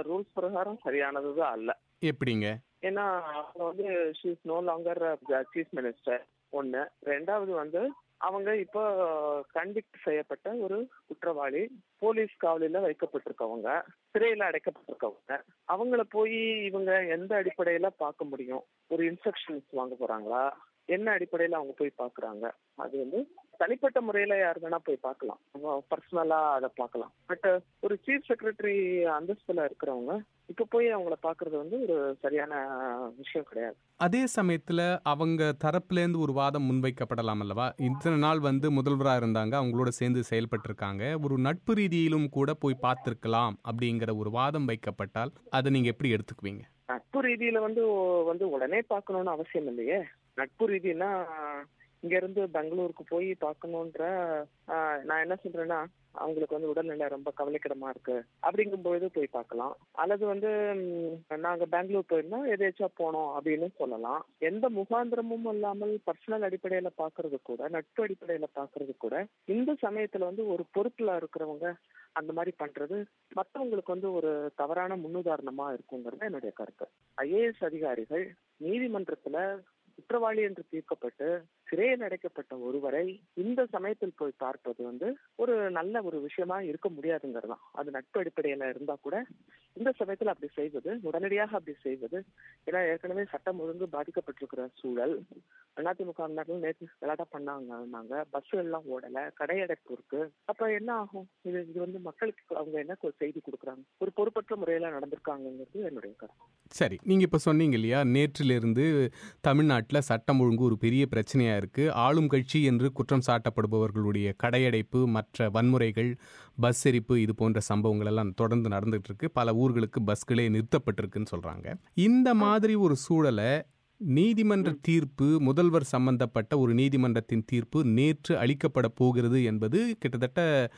rules பிரகாரம் சரியானதுதான் அல்ல எப்படிங்க ஏன்னா அவங்க வந்து she's no longer chief minister ஒண்ணு ரெண்டாவது வந்து அவங்க இப்போ கன்விக்ட் செய்யப்பட்ட ஒரு குற்றவாளி போலீஸ் காவலில் வைக்கப்பட்டிருக்கவங்க சிறையில் அடைக்கப்பட்டிருக்கவங்க அவங்கள போய் இவங்க எந்த அடிப்படையில பார்க்க முடியும் ஒரு இன்ஸ்ட்ரக்ஷன்ஸ் வாங்க போறாங்களா என்ன அடிப்படையில அவங்க போய் பாக்குறாங்க அது வந்து தனிப்பட்ட முறையில யார் வேணா போய் பார்க்கலாம் பர்சனலா அதை பார்க்கலாம் பட் ஒரு சீஃப் செக்ரட்டரி அந்தஸ்துல இருக்கிறவங்க இப்ப போய் அவங்கள பாக்குறது வந்து ஒரு சரியான விஷயம் கிடையாது அதே சமயத்துல அவங்க தரப்புலேருந்து ஒரு வாதம் முன்வைக்கப்படலாம் அல்லவா இத்தனை நாள் வந்து முதல்வராக இருந்தாங்க அவங்களோட சேர்ந்து செயல்பட்டிருக்காங்க ஒரு நட்பு ரீதியிலும் கூட போய் பார்த்திருக்கலாம் அப்படிங்கிற ஒரு வாதம் வைக்கப்பட்டால் அதை நீங்க எப்படி எடுத்துக்குவீங்க நட்பு ரீதியில வந்து வந்து உடனே பார்க்கணும்னு அவசியம் இல்லையே நட்பு ரீதினா இங்க இருந்து பெங்களூருக்கு போய் பார்க்கணுன்ற ஆஹ், நான் என்ன சொல்றேன்னா அவங்களுக்கு வந்து உடல்நிலை ரொம்ப கவலைக்கிடமா இருக்கு அப்படிங்கும்போது போய் பார்க்கலாம் அல்லது வந்து ம், நாங்க பெங்களூர் போயிருந்தா எதேச்சா போனோம் அப்படின்னு சொல்லலாம் எந்த முகாந்திரமும் இல்லாமல் பர்சனல் அடிப்படையில பாக்குறது கூட நட்பு அடிப்படையில பாக்குறது கூட இந்த சமயத்துல வந்து ஒரு பொறுப்புல இருக்கிறவங்க அந்த மாதிரி பண்றது மத்தவங்களுக்கு வந்து ஒரு தவறான முன்னுதாரணமா இருக்குங்கிறது என்னுடைய கருத்து ஐஏஎஸ் அதிகாரிகள் நீதிமன்றத்துல குற்றவாளி என்று தீர்க்கப்பட்டு சிறையில் அடைக்கப்பட்ட ஒருவரை இந்த சமயத்தில் போய் பார்ப்பது வந்து ஒரு நல்ல ஒரு விஷயமா இருக்க முடியாதுங்கிறதான் அது நட்பு அடிப்படையில இருந்தா கூட இந்த சமயத்தில் அப்படி செய்வது உடனடியாக அப்படி செய்வது ஏன்னா ஏற்கனவே சட்டம் ஒழுங்கு பாதிக்கப்பட்டிருக்கிற சூழல் அதிமுக நேற்று விளையாட்டா பண்ணாங்க நாங்க பஸ் எல்லாம் ஓடல கடையடைப்பு இருக்கு அப்ப என்ன ஆகும் இது இது வந்து மக்களுக்கு அவங்க என்ன கொ- செய்தி கொடுக்குறாங்க ஒரு பொறுப்பற்ற முறையில நடந்திருக்காங்கிறது என்னுடைய கருத்து சரி நீங்க இப்ப சொன்னீங்க இல்லையா நேற்றிலிருந்து தமிழ்நாட்டில் சட்டம் ஒழுங்கு ஒரு பெரிய பிரச்சனையா இருக்கு ஆளும் கட்சி என்று குற்றம் சாட்டப்படுபவர்களுடைய கடையடைப்பு மற்ற வன்முறைகள் பஸ் எரிப்பு இது போன்ற சம்பவங்கள் எல்லாம் தொடர்ந்து நடந்துட்டு இருக்கு பல ஊர்களுக்கு பஸ்களே நிறுத்தப்பட்டிருக்குன்னு சொல்றாங்க இந்த மாதிரி ஒரு சூழலை நீதிமன்ற தீர்ப்பு முதல்வர் சம்பந்தப்பட்ட ஒரு நீதிமன்றத்தின் தீர்ப்பு நேற்று அளிக்கப்பட போகிறது என்பது கிட்டத்தட்ட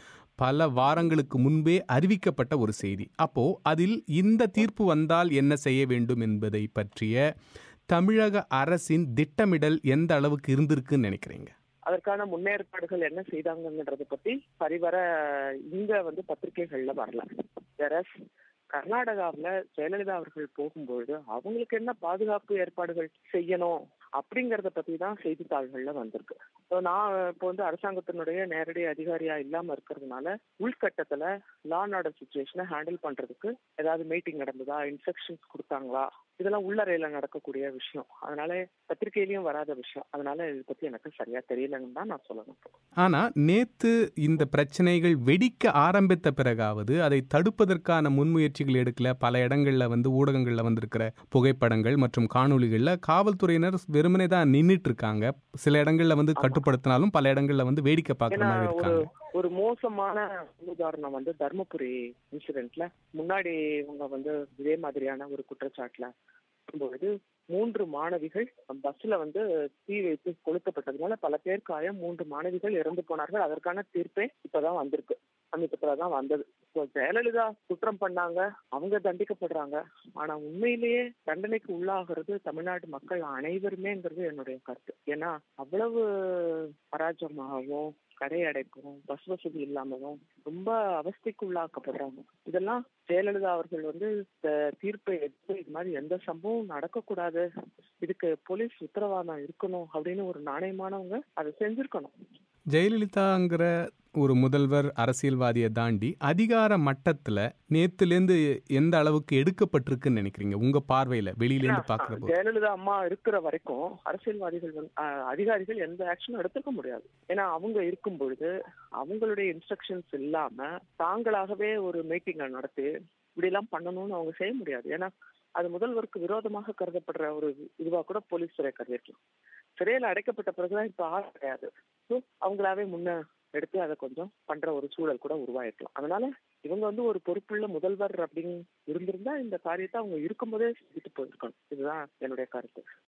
பல வாரங்களுக்கு முன்பே அறிவிக்கப்பட்ட ஒரு செய்தி அப்போ அதில் இந்த தீர்ப்பு வந்தால் என்ன செய்ய வேண்டும் என்பதை பற்றிய தமிழக அரசின் திட்டமிடல் எந்த அளவுக்கு இருந்திருக்குன்னு நினைக்கிறீங்க அதற்கான முன்னேற்பாடுகள் என்ன செய்தாங்கன்றத பத்தி சரிவர இங்க வந்து பத்திரிகைகள்ல வரல வேற கர்நாடகாவுல ஜெயலலிதா அவர்கள் போகும்பொழுது அவங்களுக்கு என்ன பாதுகாப்பு ஏற்பாடுகள் செய்யணும் அப்படிங்கறத பத்தி தான் செய்தித்தாள்கள்ல வந்திருக்கு So, நான் இப்போ வந்து அரசாங்கத்தினுடைய நேரடி அதிகாரியா இல்லாம இருக்கிறதுனால உள்கட்டத்துல லா அண்ட் ஆர்டர் சுச்சுவேஷனை ஹேண்டில் பண்றதுக்கு ஏதாவது மீட்டிங் நடந்ததா இன்ஸ்ட்ரக்ஷன்ஸ் கொடுத்தாங்களா இதெல்லாம் உள்ளறையில நடக்கக்கூடிய விஷயம் அதனால பத்திரிகையிலயும் வராத விஷயம் அதனால இதை பத்தி எனக்கு சரியா தெரியலன்னு தான் நான் சொல்லணும் ஆனா நேத்து இந்த பிரச்சனைகள் வெடிக்க ஆரம்பித்த பிறகாவது அதை தடுப்பதற்கான முன்முயற்சிகள் எடுக்கல பல இடங்கள்ல வந்து ஊடகங்கள்ல வந்திருக்கிற புகைப்படங்கள் மற்றும் காணொளிகள்ல காவல்துறையினர் வெறுமனே தான் நின்னுட்டு இருக்காங்க சில இடங்கள்ல வந்து கட்டுப்படுத்தினாலும் பல இடங்கள்ல வந்து வேடிக்கை பார்க்குற ஏன்னா மாதிரி ஒரு இருக்காங்க ஒரு மோசமான உதாரணம் வந்து தர்மபுரி இன்சிடென்ட்ல முன்னாடி இவங்க வந்து இதே மாதிரியான ஒரு குற்றச்சாட்டுல வரும்பொழுது மூன்று மாணவிகள் பஸ்ல வந்து தீ வைத்து கொளுத்தப்பட்டதுனால பல பேர் காயம் மூன்று மாணவிகள் இறந்து போனார்கள் அதற்கான தீர்ப்பே இப்பதான் வந்திருக்கு சமீபத்துல தான் வந்தது இப்போ ஜெயலலிதா குற்றம் பண்ணாங்க அவங்க தண்டிக்கப்படுறாங்க ஆனா உண்மையிலேயே தண்டனைக்கு உள்ளாகிறது தமிழ்நாட்டு மக்கள் அனைவருமேங்கிறது என்னுடைய கருத்து ஏன்னா அவ்வளவு பராஜகமாகவும் கடை அடைப்பும் பஸ் வசதி இல்லாமலும் ரொம்ப அவஸ்தைக்கு உள்ளாக்கப்படுறாங்க இதெல்லாம் ஜெயலலிதா அவர்கள் வந்து இந்த தீர்ப்பை எடுத்து இது மாதிரி எந்த சம்பவம் நடக்கக்கூடாது இதுக்கு போலீஸ் உத்தரவாதம் இருக்கணும் அப்படின்னு ஒரு நாணயமானவங்க அதை செஞ்சிருக்கணும் ஜெயலலிதாங்கிற ஒரு முதல்வர் அரசியல்வாதியை தாண்டி அதிகார மட்டத்துல நேத்துலேருந்து எந்த அளவுக்கு எடுக்கப்பட்டிருக்குன்னு நினைக்கிறீங்க உங்க பார்வையில வெளியிலேருந்து பார்க்கறப்போ ஜெயலலிதா அம்மா இருக்கிற வரைக்கும் அரசியல்வாதிகள் வந்து அஹ், அதிகாரிகள் எந்த ஆக்ஷனும் எடுத்துக்க முடியாது ஏன்னா அவங்க இருக்கும் பொழுது அவங்களுடைய இன்ஸ்ட்ரக்ஷன்ஸ் இல்லாம தாங்களாகவே ஒரு மீட்டிங்கை நடத்தி இப்படி எல்லாம் பண்ணணும்னு அவங்க செய்ய முடியாது ஏன்னா அது முதல்வருக்கு விரோதமாக கருதப்படுற ஒரு இதுவா கூட போலீஸ் துறை கருதிருக்கலாம் சிறையில் அடைக்கப்பட்ட பிறகுதான் இப்ப ஆள் கிடையாது ஸோ அவங்களாவே முன்ன எடுத்து அதை கொஞ்சம் பண்ற ஒரு சூழல் கூட உருவாயிருக்கலாம் அதனால இவங்க வந்து ஒரு பொறுப்புள்ள முதல்வர் அப்படின்னு இருந்திருந்தா இந்த காரியத்தை அவங்க இருக்கும்போதே செஞ்சுட்டு போயிருக்கணும் இதுதான் என்னுடைய கருத்து